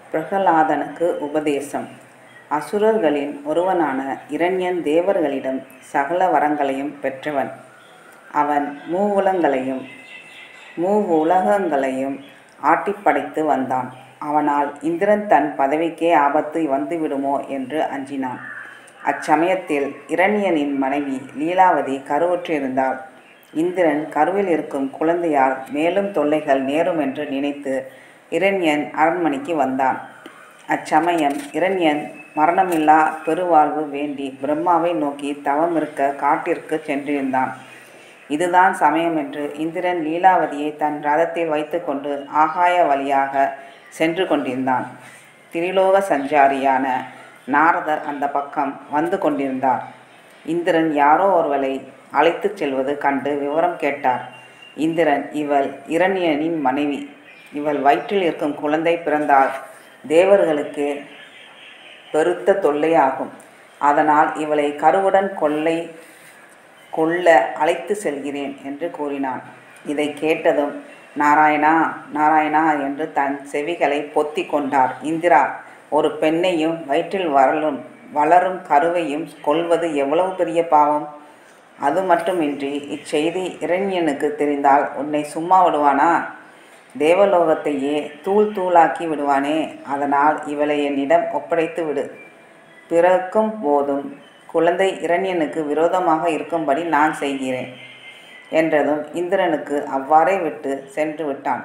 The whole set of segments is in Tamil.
பிரகலாதனுக்கு உபதேசம் அசுரர்களின் ஒருவனான இரண்யன் தேவர்களிடம் சகல வரங்களையும் பெற்றவன் அவன் மூவுலங்களையும் மூவுலகங்களையும் ஆட்டிப்படைத்து வந்தான் அவனால் இந்திரன் தன் பதவிக்கே ஆபத்து வந்துவிடுமோ என்று அஞ்சினான் அச்சமயத்தில் இரணியனின் மனைவி லீலாவதி கருவுற்றிருந்தாள் இந்திரன் கருவில் இருக்கும் குழந்தையால் மேலும் தொல்லைகள் நேரும் என்று நினைத்து இரண்யன் அரண்மனைக்கு வந்தான் அச்சமயம் இரண்யன் மரணமில்லா பெருவாழ்வு வேண்டி பிரம்மாவை நோக்கி தவம் இருக்க காட்டிற்கு சென்றிருந்தான் இதுதான் சமயம் என்று இந்திரன் லீலாவதியை தன் ரதத்தில் வைத்துக்கொண்டு ஆகாய வழியாக சென்று கொண்டிருந்தான் திரிலோக சஞ்சாரியான நாரதர் அந்த பக்கம் வந்து கொண்டிருந்தார் இந்திரன் யாரோ ஒருவளை அழைத்துச் செல்வது கண்டு விவரம் கேட்டார் இந்திரன் இவள் இரண்யனின் மனைவி இவள் வயிற்றில் இருக்கும் குழந்தை பிறந்தால் தேவர்களுக்கு பெருத்த தொல்லையாகும் அதனால் இவளை கருவுடன் கொள்ளை கொல்ல அழைத்து செல்கிறேன் என்று கூறினான் இதை கேட்டதும் நாராயணா நாராயணா என்று தன் செவிகளை பொத்தி கொண்டார் இந்திரா ஒரு பெண்ணையும் வயிற்றில் வரலும் வளரும் கருவையும் கொல்வது எவ்வளவு பெரிய பாவம் அது மட்டுமின்றி இச்செய்தி இரண்யனுக்கு தெரிந்தால் உன்னை சும்மா விடுவானா தேவலோகத்தையே தூள் தூளாக்கி விடுவானே அதனால் இவளை என்னிடம் ஒப்படைத்து விடு பிறக்கும் போதும் குழந்தை இரண்யனுக்கு விரோதமாக இருக்கும்படி நான் செய்கிறேன் என்றதும் இந்திரனுக்கு அவ்வாறே விட்டு சென்று விட்டான்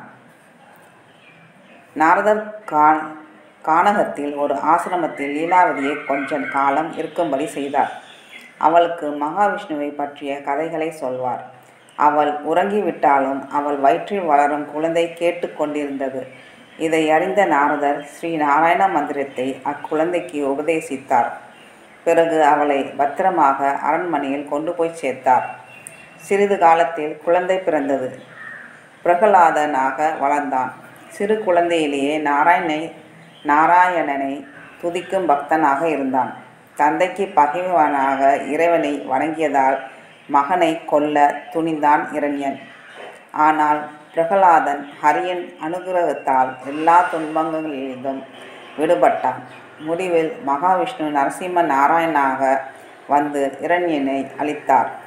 நாரதர் கான் கானகத்தில் ஒரு ஆசிரமத்தில் லீலாவதியை கொஞ்சம் காலம் இருக்கும்படி செய்தார் அவளுக்கு மகாவிஷ்ணுவை பற்றிய கதைகளை சொல்வார் அவள் உறங்கிவிட்டாலும் அவள் வயிற்றில் வளரும் குழந்தை கேட்டு கொண்டிருந்தது இதை அறிந்த நாரதர் ஸ்ரீ நாராயண மந்திரத்தை அக்குழந்தைக்கு உபதேசித்தார் பிறகு அவளை பத்திரமாக அரண்மனையில் கொண்டு போய் சேர்த்தார் சிறிது காலத்தில் குழந்தை பிறந்தது பிரகலாதனாக வளர்ந்தான் சிறு குழந்தையிலேயே நாராயணனை நாராயணனை துதிக்கும் பக்தனாக இருந்தான் தந்தைக்கு பகைவனாக இறைவனை வணங்கியதால் மகனை கொல்ல துணிந்தான் இரண்யன் ஆனால் பிரகலாதன் ஹரியன் அனுகிரகத்தால் எல்லா துன்பங்களிலிருந்தும் விடுபட்டான் முடிவில் மகாவிஷ்ணு நரசிம்ம நாராயணாக வந்து இரண்யனை அளித்தார்